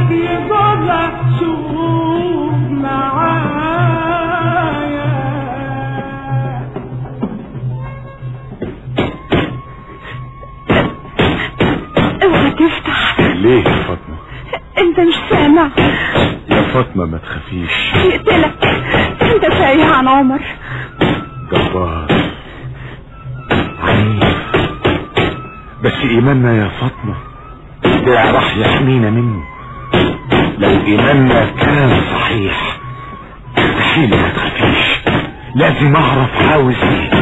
يجوزها شوف معايا اوعى تفتح ليه يا فاطمة انت مش سامع يا فاطمة ما تخافيش يقتلك انت تايه عن عمر جبار عنيف بس ايماننا يا فاطمة ده راح يحمينا منه لو ايماننا كان صحيح مستحيل ما تخافيش لازم اعرف عاوز ايه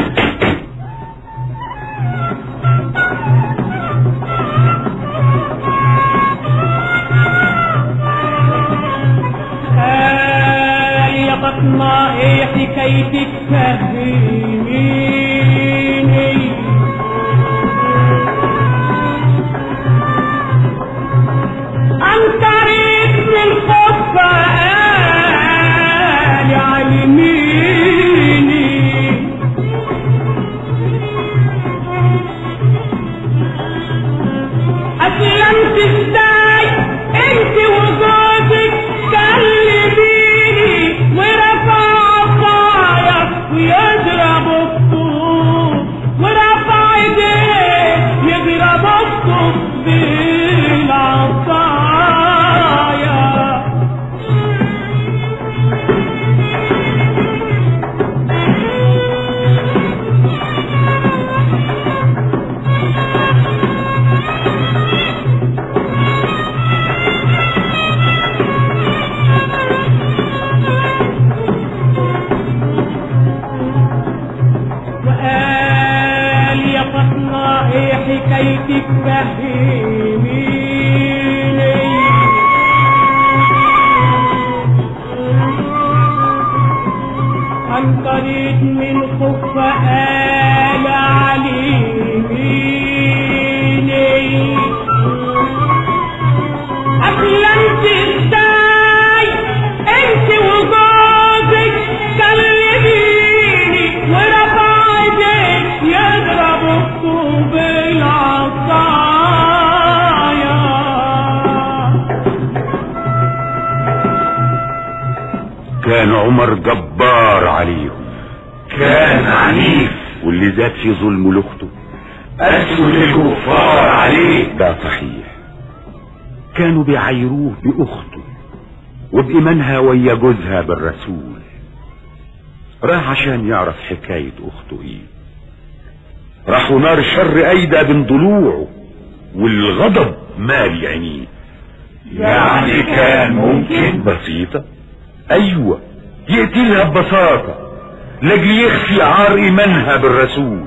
قال يا فاطمة ايه حكايتك فهميني عن طريق من خفة قال علميني أسلمت ازاي انت وجودك كلميني ورفع عصايا ويضرب الطوب ورفع ايديه يضرب الطوب بالعصايا وقال يا فاطمة ايه حكايتك فهميني عن طريق من خفة قال علميني أسلمت ازاي انت وجوزك كلميني ورفع ايديك يضرب الطوب العصايا كان عمر جبار عليهم كان عنيف واللي زاد في ظلم لاخته اسود الكفار عليه ده صحيح كانوا بيعايروه باخته وبإيمانها ويا جوزها بالرسول راح عشان يعرف حكاية اخته ايه راحوا نار الشر ايدى بين ضلوعه والغضب مالي عينيه يعني كان ممكن بسيطة ايوه يقتلها ببساطة لاجل يخفي عار ايمانها بالرسول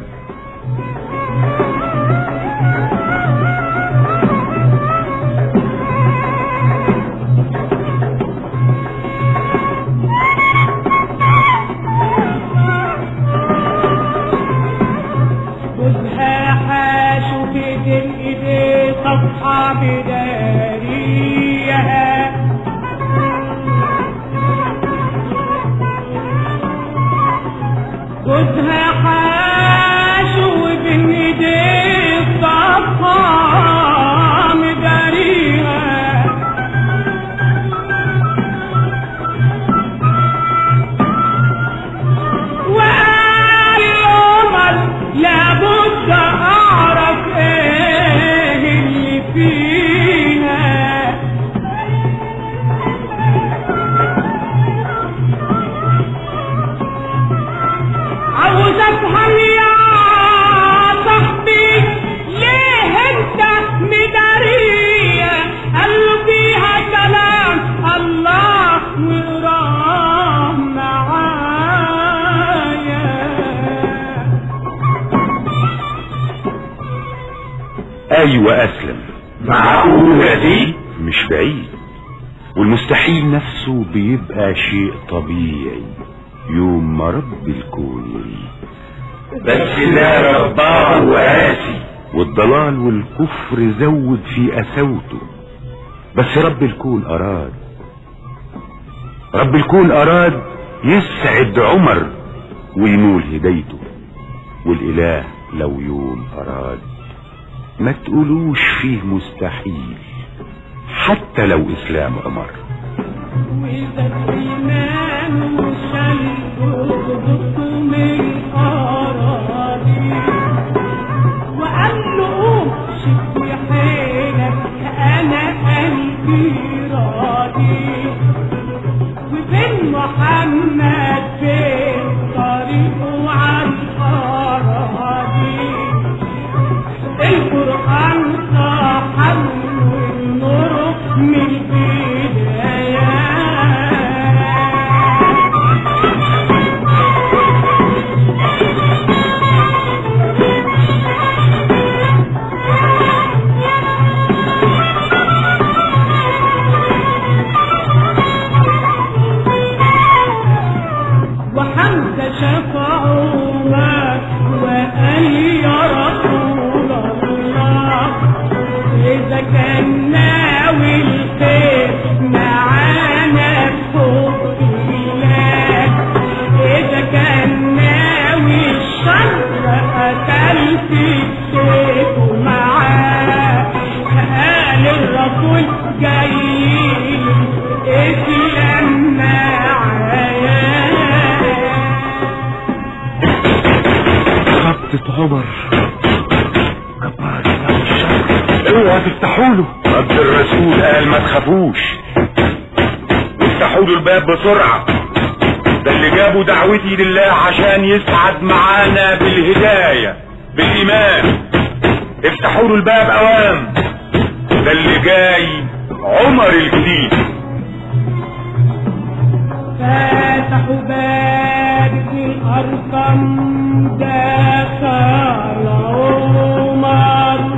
جوزها حاشو في ايدين ايديه صفحة بداريها جوزها حاشو بين ايديه صفحة مداريها وقال عمر لابد اعرف ايه اللي فيها عاوز افهم يا صاحبي ليه انت مدارية قالوا فيها كلام الله وراه معايا ايوه اسلم معقولة دي مش بعيد والمستحيل نفسه بيبقى شيء طبيعي يوم ما رب الكون يريد بس لا رباه وقاسي والضلال والكفر زود في قساوته بس رب الكون اراد رب الكون اراد يسعد عمر وينول هدايته والاله لو يوم اراد ما تقولوش فيه مستحيل حتى لو اسلام عمر وإذا الإيمان شلته بطم الأراضي وقال له قوم شد حيلك أنا قلبي راضي وبين محمد بين طريقه عن أراضي القرآن صاحب والنور من البدايات وحمزة شفعه ما وقال يا رسول الله إذا كان ناوي الخير معانا بحب الله إذا كان ناوي الشر قتلت السيف معاه قال الرسول جاي اسلام معايا خطة عمر جبار الله الشر اوعى تفتحوا له رب الرسول قال ما تخافوش وافتحوا له الباب بسرعة ده اللي جابوا دعوتي لله عشان يسعد معانا بالهداية بالإيمان افتحوا له الباب أوام ده اللي جاي عمر الجديد فتحوا باب الأرقم دخل عمر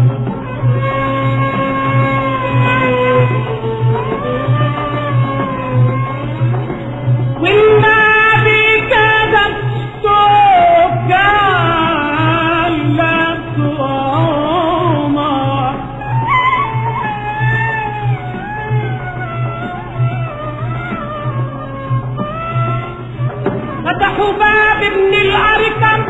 والنبي كذب صوت قال لك عمر فتحوا باب ابن الأركم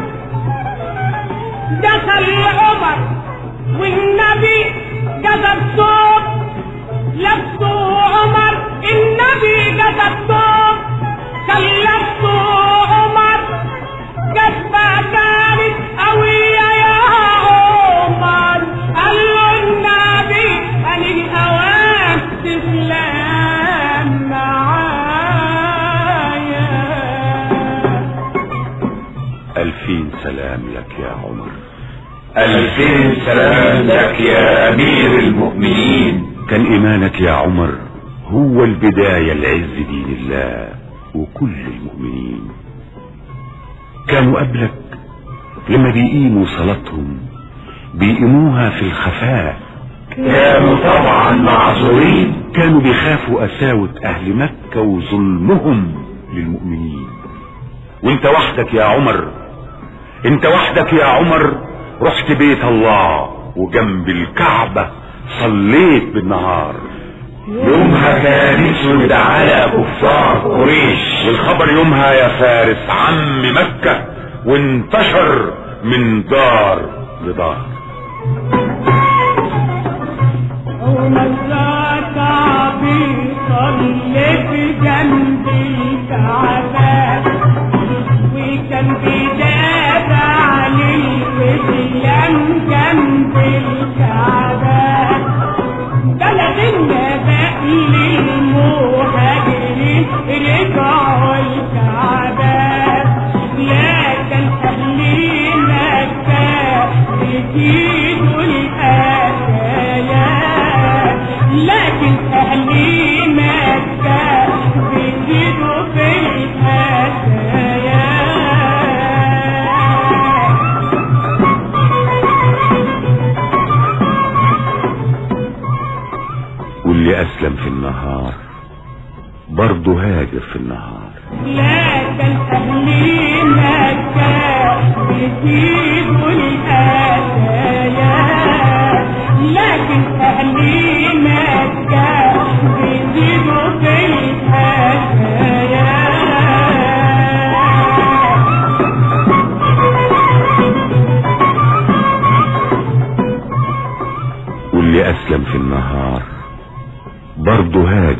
دخل عمر والنبي كتب صوت لبسه عمر النبي كتب صوت كان لبسه عمر كتبة كانت قوية يا عمر قال له النبي قال الأوان تسلم معايا ألفين سلام لك يا عمر ألفين سلام لك يا أمير المؤمنين كان إيمانك يا عمر هو البداية لعز دين الله وكل المؤمنين كانوا قبلك لما بيقيموا صلاتهم بيقيموها في الخفاء كانوا طبعا معذورين كانوا بيخافوا قساوة أهل مكة وظلمهم للمؤمنين وانت وحدك يا عمر انت وحدك يا عمر رحت بيت الله وجنب الكعبة صليت بالنهار يومها كان اسود على كفار قريش والخبر يومها يا فارس عم مكة وانتشر من دار لدار ومرات عبي صليت جنب الكعبة وكان بيدافع للإسلام جنب الكعبة بلد النبأ للمهاجرين رجعوا الكعبة لكن أهل مكة بيزيدوا الآيات لكن أهل مكة بيزيدوا في الآيات واللي أسلم في النهار برضه هاجر في النهار لكن أهل مكة بيزيدوا الآيات لكن أهل مكة بيزيدوا في الآيات واللي أسلم في النهار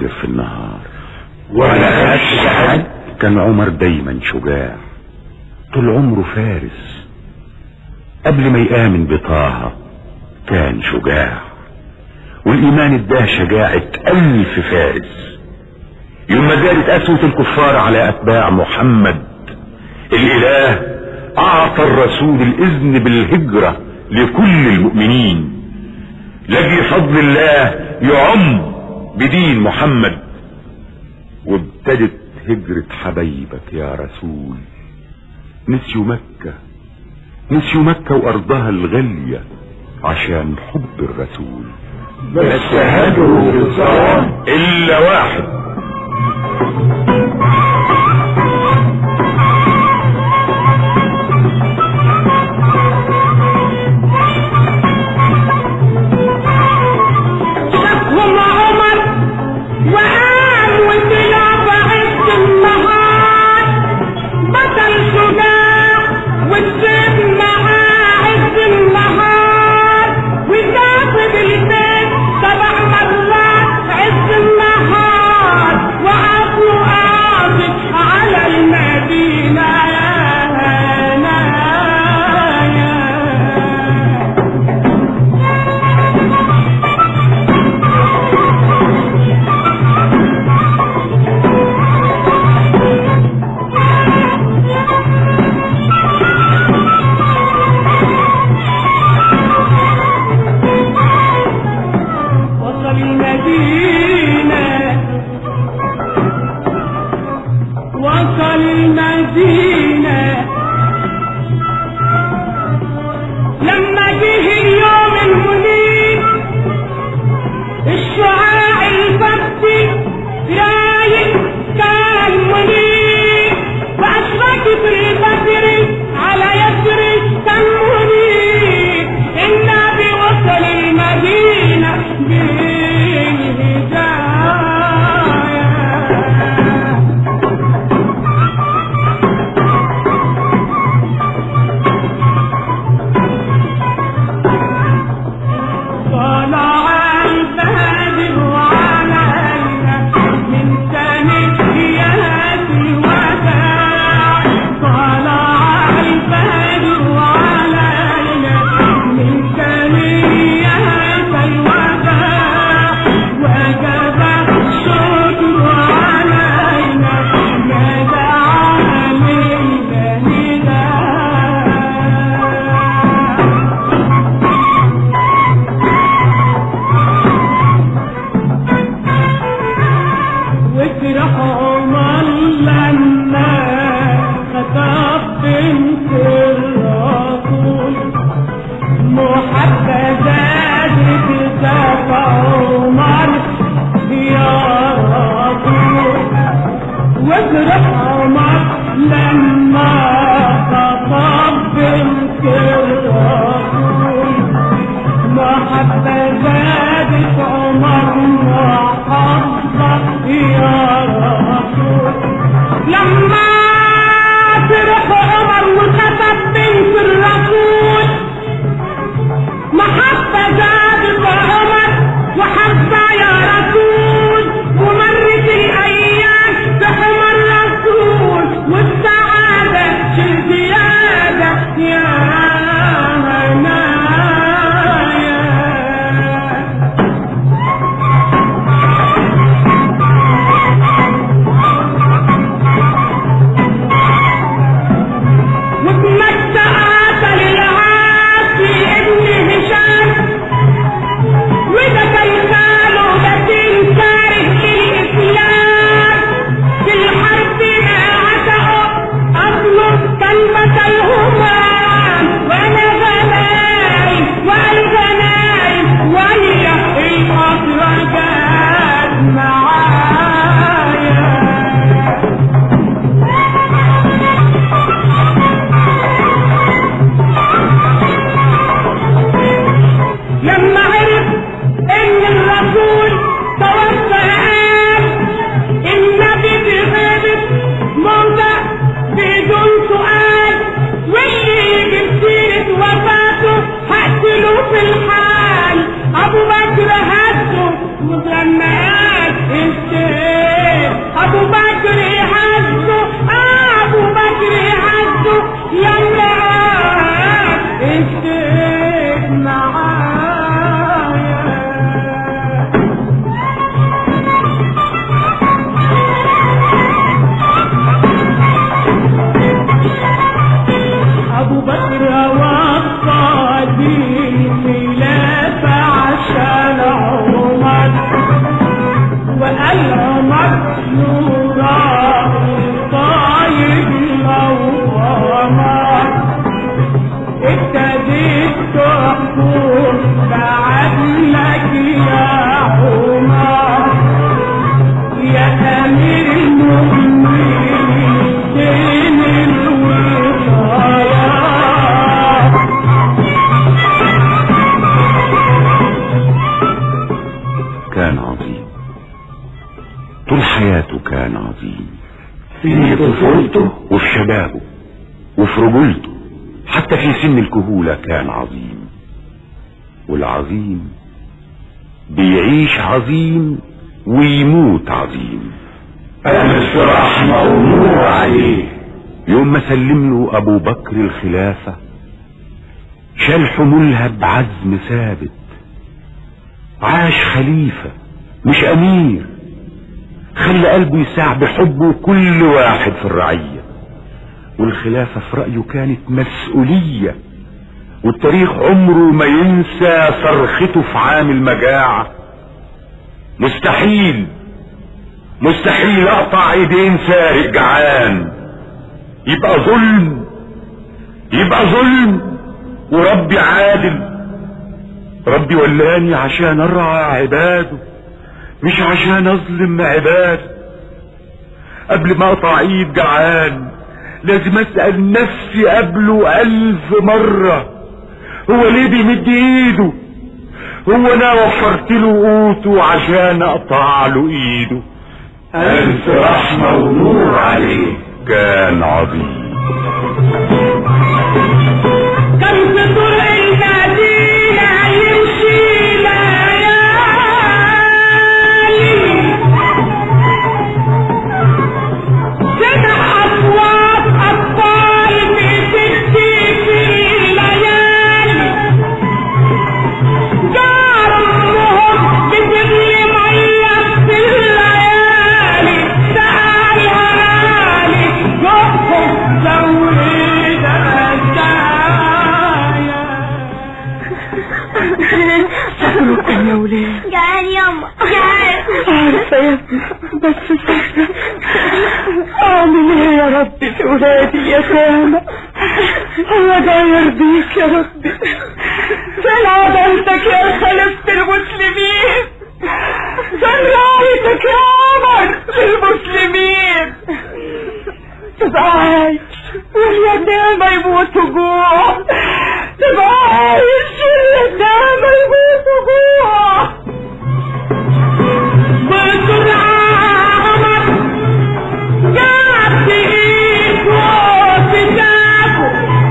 غادر في النهار ولا خدش حد كان عمر دايما شجاع طول عمره فارس قبل ما يآمن بطه كان شجاع والإيمان اداه شجاعة ألف فارس يوم ما زادت قسوة الكفار على أتباع محمد الإله أعطى الرسول الإذن بالهجرة لكل المؤمنين لأجل فضل الله يعم بدين محمد وابتدت هجرة حبايبك يا رسول نسيوا مكة نسيوا مكة وأرضها الغالية عشان حب الرسول بس هاجروا في الظلام إلا واحد شافهم عمر وقام وطلع بعز النهار بطل شجاع والسيف معاه عز النهار وجاب البيت سبع مرات عز النهار وعطوا قاصد على المدينة يا نايا وصل المدينة وصل المدينة لما جه اليوم المنيب الشعاع البردي رايق كان منيب وأشرقت البدر على يسر كان منيب النبي وصل المدينة بالهداية طلع البدر علينا من ثنيات الوداع طلع البدر علينا من ثنيات الوداع وجب الشكر علينا ما دعا علينا نداء وافرح عمر لما خطب بنت الرسول محبة زادت زاد عمر يا رسول وافرح عمر لما خطب بنت الرسول محبة زادت عمر محبة يا رسول لما فرح عمر وخطب بنت الرسول محبة زادت عمر وحبة يا رسول ومرت الأيام في حمى الرسول والساعة وقال عمر نورا طايب لو قمر ابتديت تحكم بعدلك يا عمر يا امير المؤمنين دين الوصايا كان عظيم طول حياته كان عظيم في طفولته وفي شبابه وفي رجولته حتى في سن الكهولة كان عظيم والعظيم بيعيش عظيم ويموت عظيم أمس رحمة ونور عليه يوم ما سلم له ابو بكر الخلافة شال حمولها بعزم ثابت عاش خليفة مش امير خلى قلبه يساع بحبه كل واحد في الرعية والخلافة في رأيه كانت مسؤولية والتاريخ عمره ما ينسى صرخته في عام المجاعة مستحيل مستحيل اقطع ايدين سارق جعان يبقى ظلم يبقى ظلم وربي عادل ربي ولاني عشان ارعى عباده مش عشان اظلم عباده قبل ما اقطع ايد جعان لازم اسأل نفسي قبله الف مرة هو ليه بيمد ايده هو انا وفرت له قوته عشان اقطع له ايده ألف رحمة ونور عليه كان عظيم كان في طرق المدينة يمشي ليالي سمع أصوات أطفال بتبكي في الليالي جار أمهم بتغلي مية في الليالي سألها مالك جوهم زود الدايا صبركم يا ولاد جعان ياما جعان عارفة يا ابني بس سهلة اعمل ايه يا ربي في ولادي يا سامة هو ده يرضيك يا ربي فين عدالتك يا خليفة المسلمين فين رايتك يا عمر للمسلمين تبقى عايش واليتامى يموتوا جوع تبقى عايش واليتامى يموتوا جوع بسرعة عمر جاب ايده في جابه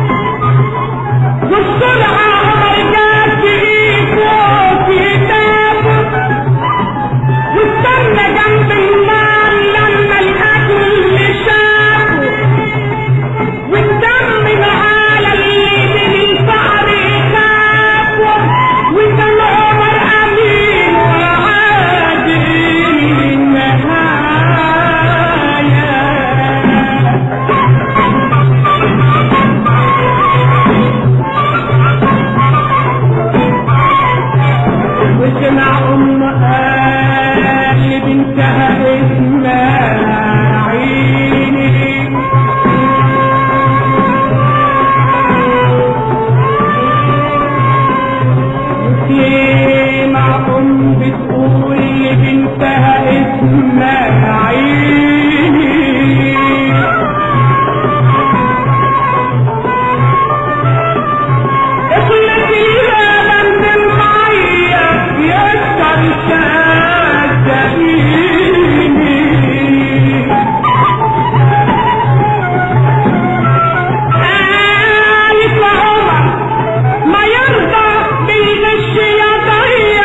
بسرعة عمر جاب ايده في جابه واستنى جنب النار لما الاكل شافه والدم على اللي من الفقر خافه وكان عمر امين وعادل النهايه وسمع ام قال لبنتها اسمها عيني سمع ام بتقول لبنتها اسمها عيني اخلت اللبن بالمية يسكر صدقيني قالت عمر ما يرضى بالغش يضيع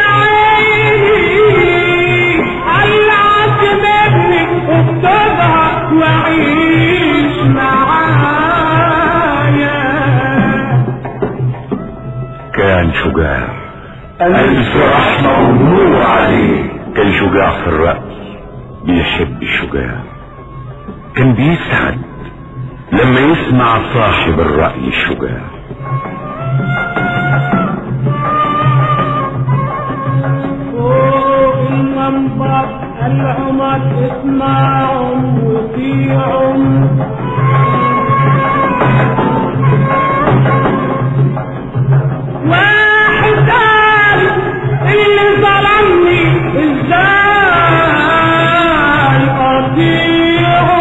عيني قلعت مني اكتبها وعيش معايا كان شجاع ألف رحمة ونور عليه كان شجاع في الرأي بيحب الشجاع كان بيسعد لما يسمع صاحب الرأي الشجاع فوق المنبر العمر اسمعهم وطيعهم واحد قال اللي ظلمني ازاي اطيعه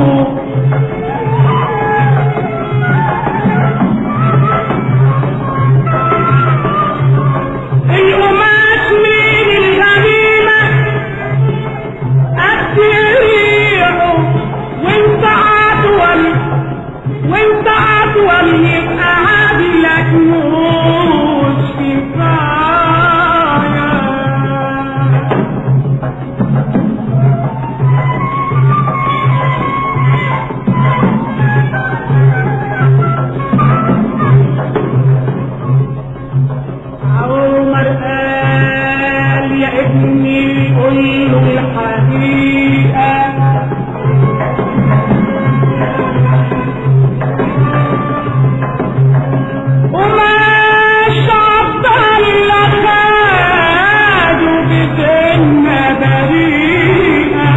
القماش من الغنيمة أتريعه وانت أطول وانت أطول يبقى عدلك مش كفاية عمر قال يا ابني قول له الحقيقة وما شعب الله خاده بذمة بريئة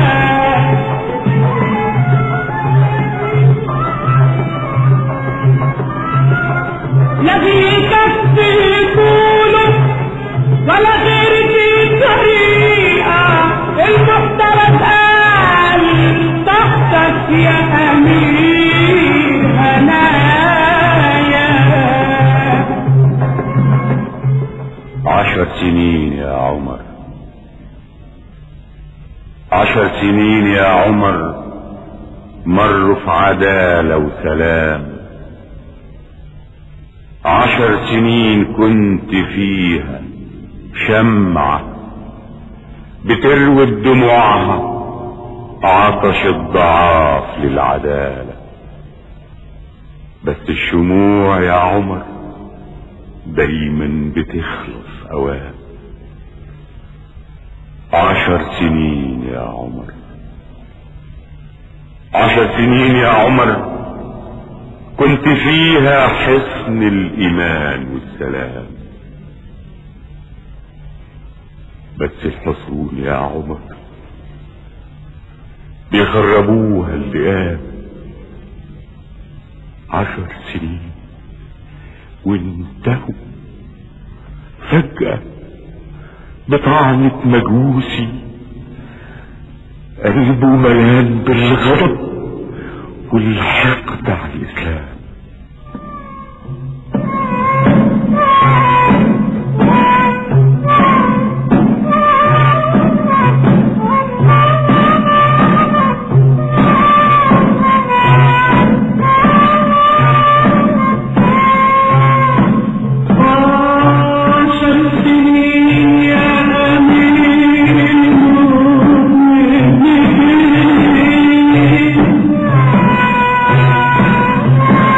لا بيكفي يكونوا ولا غير في طريقة المحترم قال تحتك يا أمير هنايا عشر سنين يا عمر عشر سنين يا عمر مروا في عدالة وسلام عشر سنين كنت فيها شمعة بتروي دموعها عطش الضعاف للعدالة بس الشموع يا عمر دايما بتخلص اوام عشر سنين يا عمر عشر سنين يا عمر كنت فيها حصن الايمان والسلام بس الحصون يا عمر بيخربوها اللئام عشر سنين وانتهوا فجأة بطعنة مجوسي قلبه مليان بالغضب والحقد على الإسلام عشر سنين يا أمير المؤمنين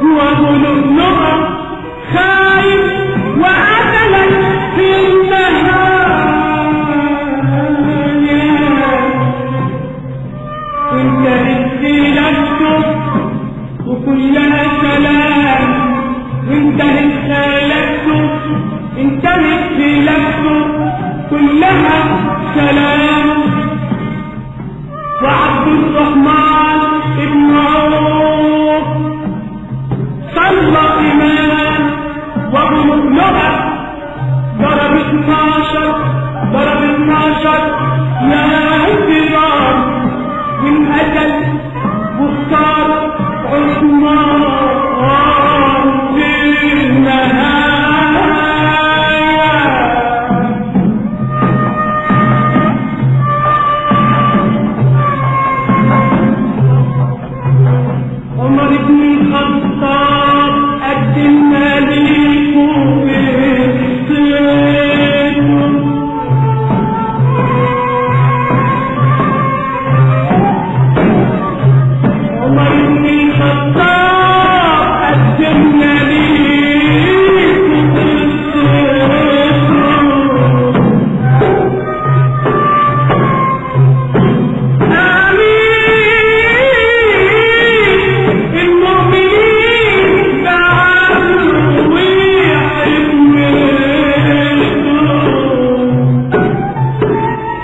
وابو لؤلؤة خايف وقتلك في النهاية وانت رسالته وكلها سلام وانتهت خالته انتهت رسالته كلها سلام وعبد الرحمن ابن عوف صلى إمام وابو لؤلؤة ضرب 12 ضرب 12 يا انتظار من أجل واختار عثمان في النهاية عمر بن الخطاب قدمنا ليكم بالسلم عمر بن الخطاب قدمنا ليكم بالسلم آمين المؤمنين تعالوا ويحملوا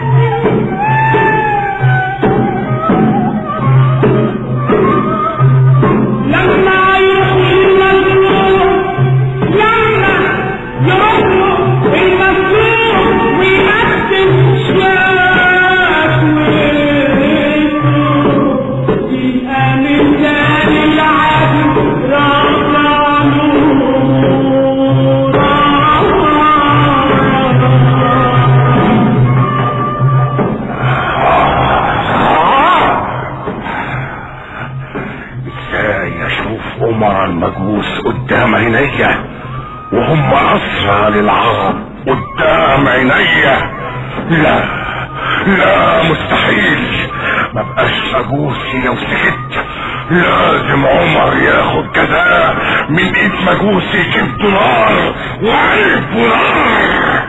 لما يروح المظلوم لما يروح المظلوم ويقدم شكوته يبقى من تاني العدل رفع ازاي اشوف عمر المجوس قدام عينيا وهم اسرى للعرب قدام عينيا لا لا مستحيل ما بقاش مجوسي لو سكت لازم عمر ياخد جزاء من ايد مجوسي كبده نار وقلبه نار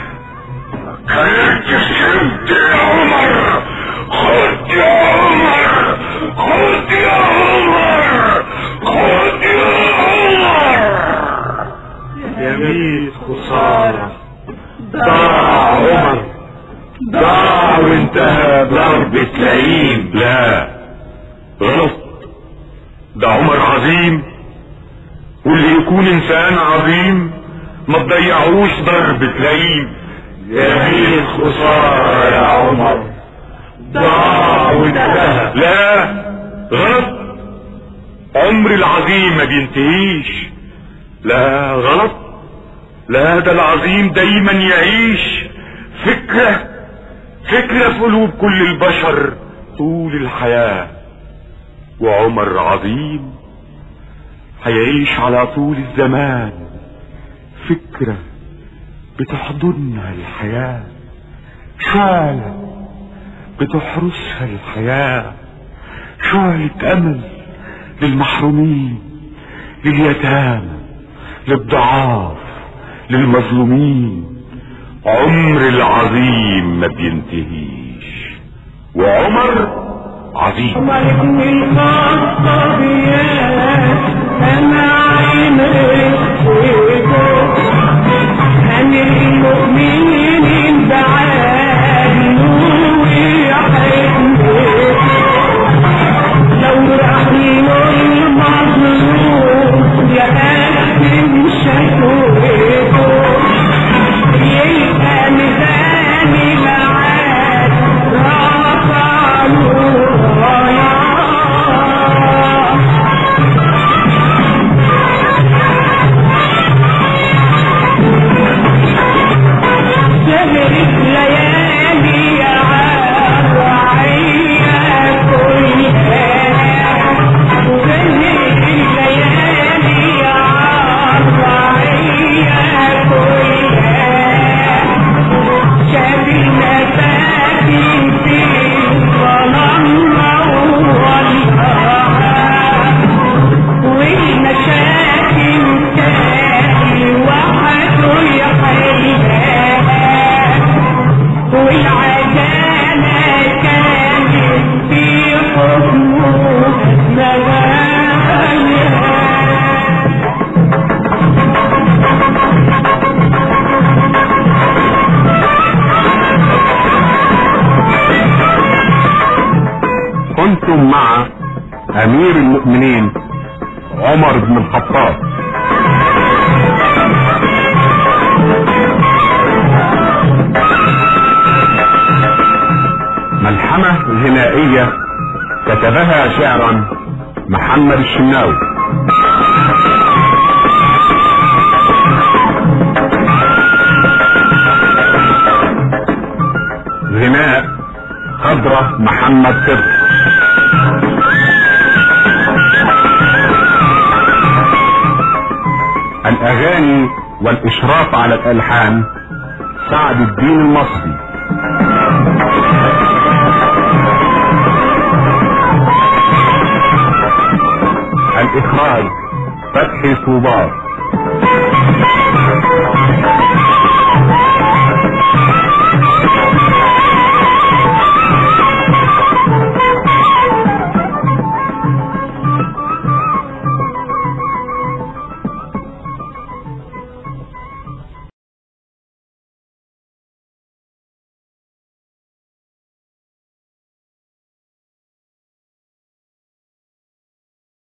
كلمت السمت يا عمر خد يا عمر خد يا عمر خد يا عمر يميت خسارة ضاع عمر ضاع وانتهى ضربة لئيم لا غلط ده عمر عظيم واللي يكون انسان عظيم ما تضيعوش ضربة لئيم يميت خسارة يا عمر ضاع وانتهى لا غلط عمر العظيم ما بينتهيش لا غلط لا ده العظيم دايما يعيش فكرة فكرة في قلوب كل البشر طول الحياة وعمر عظيم هيعيش على طول الزمان فكرة بتحضنها الحياة شعلة بتحرسها الحياة شعلة أمل للمحرومين لليتامى للضعاف للمظلومين عمر العظيم ما بينتهيش وعمر عظيم عمر بن الخطاب يا انا عيني عن المؤمنين بعانوا ويحبوا لو رحموا المظلوم يقدم شكوته يلقى ميزان العاد رفع له رايه اليوم مع امير المؤمنين عمر بن الخطاب ملحمة غنائية كتبها شعرا محمد الشناوي غناء خضرة محمد خضر الاغاني والاشراف على الالحان سعد الدين المصري الاخراج فتحي صوبار